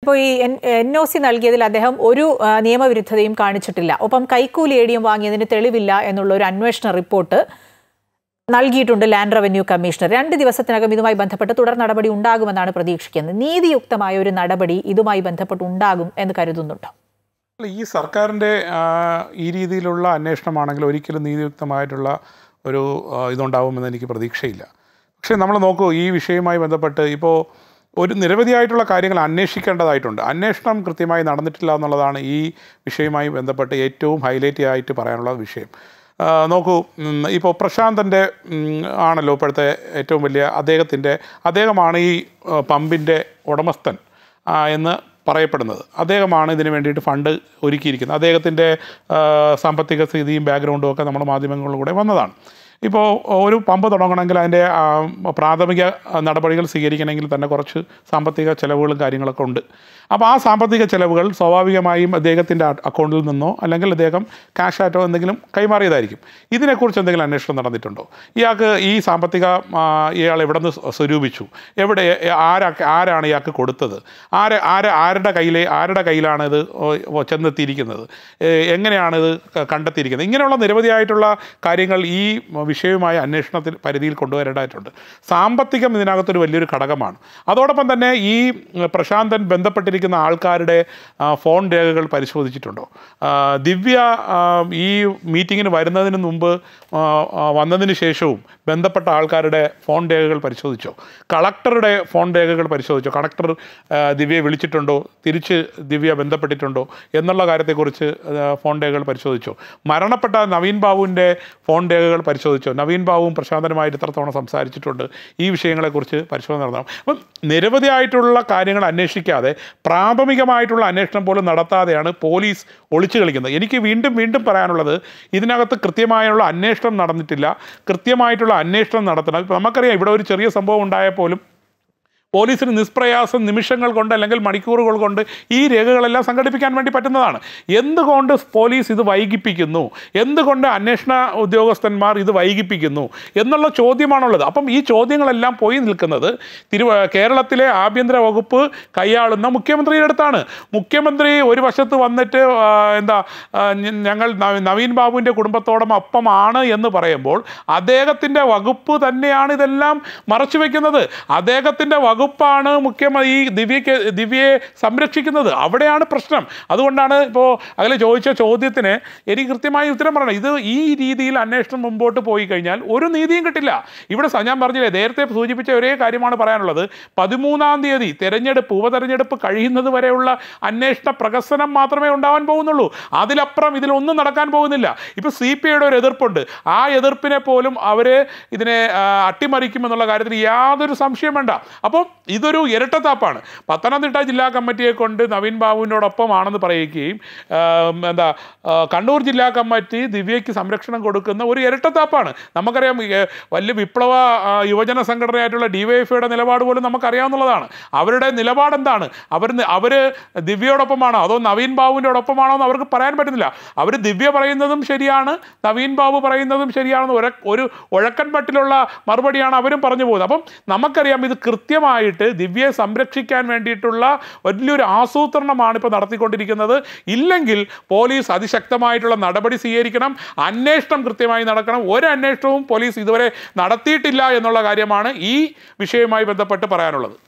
ഇപ്പോൾ ഈ N O C നൽകിയതിൽ അദ്ദേഹം ഒരു ആ, നിയമവിരുദ്ധതയും കാണിച്ചിട്ടില്ല ഒപ്പം കൈക്കൂലി എടിയും വാങ്ങിയതിന് തെളിവില്ല എന്നുള്ള ഒരു അന്വേഷണ റിപ്പോർട്ട് നൽകിയിട്ടുണ്ട് ലാൻഡ് റവന്യൂ കമ്മീഷണർ രണ്ട് ദിവസത്തിനകം ഇതുമായി ബന്ധപ്പെട്ട് തുടർ നടപടി ഉണ്ടാകുമെന്നാണ് പ്രതീക്ഷിക്കുന്നത് നീതിയുക്തമായ ഒരു നടപടി ഇതുമായി ബന്ധപ്പെട്ട് ഉണ്ടാകും എന്ന് കരുതുന്നുണ്ടോ അല്ല, ഈ സർക്കാരിൻ്റെ ആ, ഈ രീതിയിലുള്ള അന്വേഷണമാണെങ്കിൽ ഒരിക്കലും നീതിയുക്തമായിട്ടുള്ള ഒരു ആ, ഇതുണ്ടാവുമെന്ന് എനിക്ക് പ്രതീക്ഷയില്ല പക്ഷേ നമ്മൾ നോക്കൂ ഈ വിഷയവുമായി ബന്ധപ്പെട്ട് ഇപ്പോൾ ഒരു നിരവധിയായിട്ടുള്ള കാര്യങ്ങൾ അന്വേഷിക്കേണ്ടതായിട്ടുണ്ട് അന്വേഷണം കൃത്യമായി നടന്നിട്ടില്ല എന്നുള്ളതാണ് ഈ വിഷയവുമായി ബന്ധപ്പെട്ട് ഏറ്റവും ഹൈലൈറ്റ് ആയിട്ട് പറയാനുള്ള വിഷയം ആ, നോക്കൂ ഉം, ഇപ്പോൾ പ്രശാന്തൻ്റെ ഉം, ആണല്ലോ ഇപ്പോഴത്തെ ഏറ്റവും വലിയ അദ്ദേഹത്തിൻ്റെ അദ്ദേഹമാണ് ഈ ആ, പമ്പിൻ്റെ ഉടമസ്ഥൻ ആ, എന്ന് പറയപ്പെടുന്നത് അദ്ദേഹമാണ് ഇതിന് വേണ്ടിയിട്ട് ഫണ്ട് ഒരുക്കിയിരിക്കുന്നത് അദ്ദേഹത്തിൻ്റെ ആ, സാമ്പത്തിക സ്ഥിതിയും ബാക്ക്ഗ്രൗണ്ടും ഒക്കെ നമ്മുടെ മാധ്യമങ്ങളിലൂടെ വന്നതാണ് ഇപ്പോൾ ഒരു പമ്പ് തുടങ്ങണമെങ്കിൽ അതിൻ്റെ ആ, പ്രാഥമിക നടപടികൾ സ്വീകരിക്കണമെങ്കിൽ തന്നെ കുറച്ച് സാമ്പത്തിക ചിലവുകളും കാര്യങ്ങളൊക്കെ ഉണ്ട് അപ്പോൾ ആ സാമ്പത്തിക ചിലവുകൾ സ്വാഭാവികമായും അദ്ദേഹത്തിൻ്റെ അക്കൗണ്ടിൽ നിന്നോ അല്ലെങ്കിൽ അദ്ദേഹം ക്യാഷ് ആയിട്ടോ എന്തെങ്കിലും കൈമാറിയതായിരിക്കും ഇതിനെക്കുറിച്ച് എന്തെങ്കിലും അന്വേഷണം നടന്നിട്ടുണ്ടോ ഇയാൾക്ക് ഈ സാമ്പത്തിക ആ, ഇയാൾ എവിടെ നിന്ന് സ്വരൂപിച്ചു എവിടെ ആരാ ആരാണ് ഇയാൾക്ക് കൊടുത്തത് ആര് ആര് ആരുടെ കയ്യിലെ ആരുടെ കയ്യിലാണ് ഇത് ഓ- ചെന്നെത്തിയിരിക്കുന്നത് ഏ, എങ്ങനെയാണ് ഇത് ക- കണ്ടെത്തിയിരിക്കുന്നത് ഇങ്ങനെയുള്ള നിരവധിയായിട്ടുള്ള കാര്യങ്ങൾ ഈ വിഷയവുമായ അന്വേഷണത്തിൽ പരിധിയിൽ കൊണ്ടുവരേണ്ടതായിട്ടുണ്ട് സാമ്പത്തികം ഇതിനകത്തൊരു വലിയൊരു ഘടകമാണ് അതോടൊപ്പം തന്നെ ഈ പ്രശാന്തൻ ബന്ധപ്പെട്ടിരിക്കുന്ന ആൾക്കാരുടെ ആ, ഫോൺ രേഖകൾ പരിശോധിച്ചിട്ടുണ്ടോ ആ, ദിവ്യ ആ, ഈ മീറ്റിങ്ങിന് വരുന്നതിന് മുമ്പ് ആ, ആ, വന്നതിന് ശേഷവും ബന്ധപ്പെട്ട ആൾക്കാരുടെ ഫോൺ രേഖകൾ പരിശോധിച്ചോ കളക്ടറുടെ ഫോൺ രേഖകൾ പരിശോധിച്ചോ കളക്ടർ ആ, ദിവ്യയെ വിളിച്ചിട്ടുണ്ടോ തിരിച്ച് ദിവ്യ ബന്ധപ്പെട്ടിട്ടുണ്ടോ എന്നുള്ള കാര്യത്തെക്കുറിച്ച് ആ, ഫോൺ രേഖകൾ പരിശോധിച്ചോ മരണപ്പെട്ട നവീൻ ബാബുവിൻ്റെ ഫോൺ രേഖകൾ പരിശോധിച്ചോ നവീൻ ബാബുവും പ്രശാന്തനുമായിട്ട് എത്ര തവണ സംസാരിച്ചിട്ടുണ്ട് ഈ വിഷയങ്ങളെക്കുറിച്ച് പരിശോധന നടത്തണം അപ്പം നിരവധിയായിട്ടുള്ള കാര്യങ്ങൾ അന്വേഷിക്കാതെ പ്രാഥമികമായിട്ടുള്ള അന്വേഷണം പോലും നടത്താതെയാണ് പോലീസ് ഒളിച്ചു കളിക്കുന്നത് എനിക്ക് വീണ്ടും വീണ്ടും പറയാനുള്ളത് ഇതിനകത്ത് കൃത്യമായുള്ള അന്വേഷണം നടന്നിട്ടില്ല കൃത്യമായിട്ടുള്ള അന്വേഷണം നടത്തണം ഇപ്പം നമുക്കറിയാം ഇവിടെ ഒരു ചെറിയ സംഭവം ഉണ്ടായാൽ പോലും പോലീസിന് നിഷ്പ്രയാസം നിമിഷങ്ങൾ കൊണ്ട് അല്ലെങ്കിൽ മണിക്കൂറുകൾ കൊണ്ട് ഈ രേഖകളെല്ലാം സംഘടിപ്പിക്കാൻ വേണ്ടി പറ്റുന്നതാണ് എന്തുകൊണ്ട് പോലീസ് ഇത് വൈകിപ്പിക്കുന്നു എന്തുകൊണ്ട് അന്വേഷണ ഉദ്യോഗസ്ഥന്മാർ ഇത് വൈകിപ്പിക്കുന്നു എന്നുള്ള ചോദ്യമാണുള്ളത് അപ്പം ഈ ചോദ്യങ്ങളെല്ലാം പോയി നിൽക്കുന്നത് തിരുവ കേരളത്തിലെ ആഭ്യന്തര വകുപ്പ് കൈയാളുന്ന മുഖ്യമന്ത്രിയുടെ അടുത്താണ് മുഖ്യമന്ത്രി ഒരു വശത്ത് വന്നിട്ട് ആ, എന്താ ആ, ഞ- ഞങ്ങൾ നവ- നവീൻ ബാബുവിൻ്റെ കുടുംബത്തോടൊപ്പം ഒപ്പമാണ് എന്ന് പറയുമ്പോൾ അദ്ദേഹത്തിൻ്റെ വകുപ്പ് തന്നെയാണ് ഇതെല്ലാം മറച്ചു വെക്കുന്നത് അദ്ദേഹത്തിൻ്റെ വകുപ്പാണ് മുഖ്യമന്ത്രി ഈ ദിവ്യക്ക് ദിവ്യയെ സംരക്ഷിക്കുന്നത് അവിടെയാണ് പ്രശ്നം അതുകൊണ്ടാണ് ഇപ്പോൾ അതിൽ ചോദിച്ച ചോദ്യത്തിന് എനിക്ക് കൃത്യമായി ഉത്തരം പറയണം ഇത് ഈ രീതിയിൽ അന്വേഷണം മുമ്പോട്ട് പോയി കഴിഞ്ഞാൽ ഒരു നീതിയും കിട്ടില്ല ഇവിടെ സ- ഞാൻ പറഞ്ഞില്ലേ നേരത്തെ സൂചിപ്പിച്ച ഒരേ കാര്യമാണ് പറയാനുള്ളത് പതിമൂന്നാം തീയതി തെരഞ്ഞെടുപ്പ് ഉപതെരഞ്ഞെടുപ്പ് കഴിയുന്നത് വരെയുള്ള അന്വേഷണ പ്രകസനം മാത്രമേ ഉണ്ടാവാൻ പോകുന്നുള്ളൂ അതിലപ്പുറം ഇതിലൊന്നും നടക്കാൻ പോകുന്നില്ല ഇപ്പോൾ സി പി ഐയുടെ ഒരു എതിർപ്പുണ്ട് ആ എതിർപ്പിനെ പോലും അവർ ഇതിനെ ആ, അട്ടിമറിക്കുമെന്നുള്ള കാര്യത്തിൽ യാതൊരു സംശയം വേണ്ട അപ്പോൾ ഇതൊരു ഇരട്ടത്താപ്പാണ് പത്തനംതിട്ട ജില്ലാ കമ്മിറ്റിയെ കൊണ്ട് നവീൻ ബാബുവിനോടൊപ്പമാണെന്ന് പറയുകയും ആ, എന്താ ആ, കണ്ണൂർ ജില്ലാ കമ്മിറ്റി ദിവ്യയ്ക്ക് സംരക്ഷണം കൊടുക്കുന്ന ഒരു ഇരട്ടത്താപ്പാണ് നമുക്കറിയാം ഏ, വലിയ വിപ്ലവ ആ, യുവജന സംഘടനയായിട്ടുള്ള ഡിവൈഎഫ്ഐയുടെ നിലപാട് പോലും നമുക്കറിയാവുന്നതാണ് അവരുടെ നിലപാട് എന്താണ് അവർ അവർ ദിവ്യയോടൊപ്പമാണോ അതോ നവീൻ ബാബുവിൻ്റെ ഒപ്പമാണോ എന്ന് അവർക്ക് പറയാൻ പറ്റുന്നില്ല അവർ ദിവ്യ പറയുന്നതും ശരിയാണ് നവീൻ ബാബു പറയുന്നതും ശരിയാണെന്ന് ഒര ഒരു ഉഴക്കൻ പട്ടിലുള്ള മറുപടിയാണ് അവരും പറഞ്ഞു പോകുന്നത് അപ്പം നമുക്കറിയാം ഇത് കൃത്യമായിട്ട് ദിവ്യയെ സംരക്ഷിക്കാൻ വേണ്ടിയിട്ടുള്ള വലിയൊരു ആസൂത്രണമാണ് ഇപ്പോൾ നടത്തിക്കൊണ്ടിരിക്കുന്നത് ഇല്ലെങ്കിൽ പോലീസ് അതിശക്തമായിട്ടുള്ള നടപടി സ്വീകരിക്കണം അന്വേഷണം കൃത്യമായി നടക്കണം ഒരു അന്വേഷണവും പോലീസ് ഇതുവരെ നടത്തിയിട്ടില്ല എന്നുള്ള കാര്യമാണ് ഈ വിഷയവുമായി ബന്ധപ്പെട്ട് പറയാനുള്ളത്